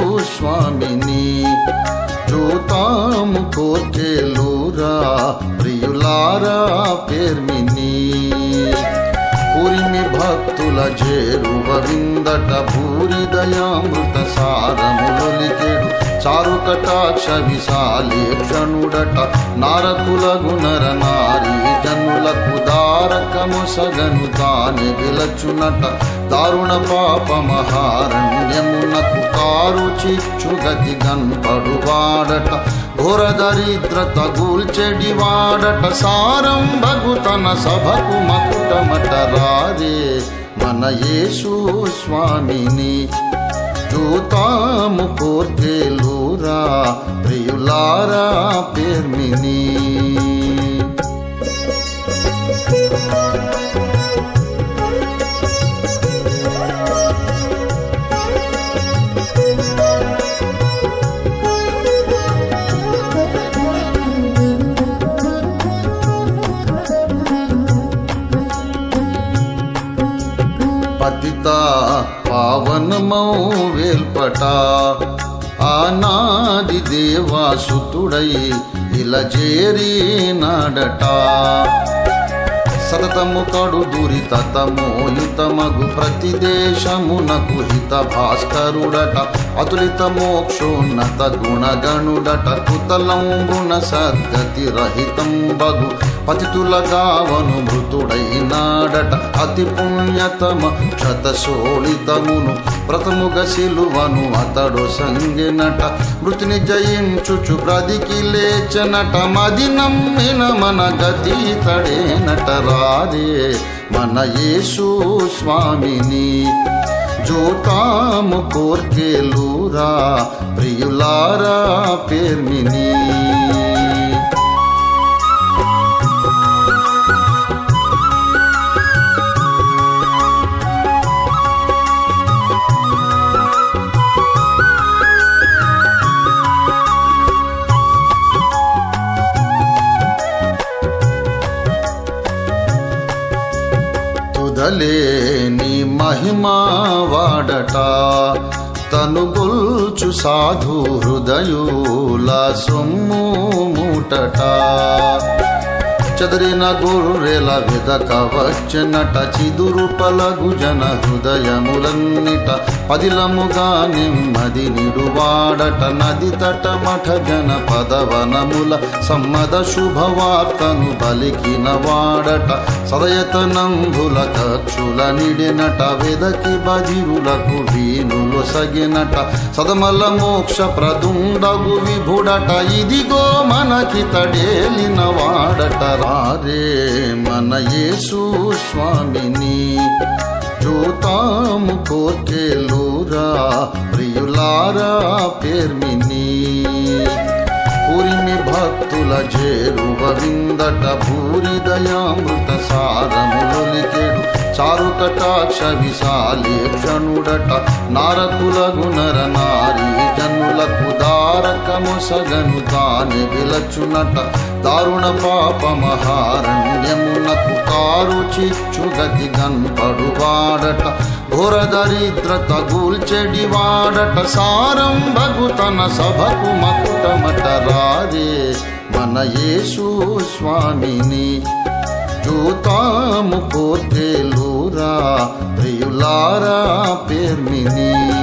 స్వామిని చూతాము కోర్కెలూరా ప్రియులారా పేర్మిని పురిమి భక్తుల చేరువ విందట భూరి దయామృత సారములొలికెడు చారు కటాక్ష విశాలేక్షణుడట నారకుల గుణర నారీ జనులకు దారకము సగను తానే విలచునట దారుణ పాప మహారణ్యమునకు కారు చిచ్చు గతి గన్పడు వాడట ఘోర దరిద్ర తగుల్చెడి వాడట సారం భగుతన సభకు మకుటమట రారే మన యేసు స్వామిని చూతాము కోర్కెలూరా ప్రియులారా పేర్మిని పతిత పావనమౌ వేల్పట ఆనాది దేవాసుతుడై ఇలా చేరినాడట సతతము కడు దురితమోయుతమగు ప్రతి దేశమునకు హిత భాస్కరుడట అతులిత మోక్షోన్నత గుణగణుడట కుతలంబున సద్గతి రహితం బగు పతితుల గావను మృతుడైనాడట అతి పుణ్యతమ క్షతశోళితమును ప్రథముగ శిలువను అతడు సంగినట మృతిని జయించుచు బ్రదికి లేచనట మది నమ్మిన మన గతి తడేనట రాదే మన యేసు స్వామిని జూతాము కోర్కెలూరా ప్రియులారా పేర్మిని తుదలేని మహిమా వాడట తను గొల్చు సాధు హృదయుల సొమ్ము మూటట చెదరిన గొర్రెల వెదక వచ్చనట చిదురు పలగు జన హృదయములన్నిట పదిలముగా నెమ్మది నిడువాడట నది తట మఠ జన పదవనముల సమ్మద శుభవార్తను పలికిన వాడట సదయతనంబుల కక్షుల నిడినట వెదకి బదిరులకు వీనులు సగినట సదమల మోక్ష ప్రదుండగు విభుడట ఇదిగో మనకి తడేలిన వాడట రారే మన యేసు స్వామిని చూతాము కోర్కెలూరా ప్రియులారా పేర్మిని పురిమి భక్తుల చేరువ విందట భూరి దయామృత సారములొలికెడు చారు కటాక్ష విశాలేక్షణుడట నారకుల గుణర నారీ జనులకు దారకము సగను తానే విలచునట దారుణ పాప మహారణ్యమునకు కారు చిచ్చు గతి గన్పడు వాడట ఘోర దరిద్ర తగుల్చెడి వాడట సారం భగుతన సభకు మకుటమట రారే మన యేసు స్వామిని చూతాము కోర్కెలూరా ప్రియులారా పేర్మిని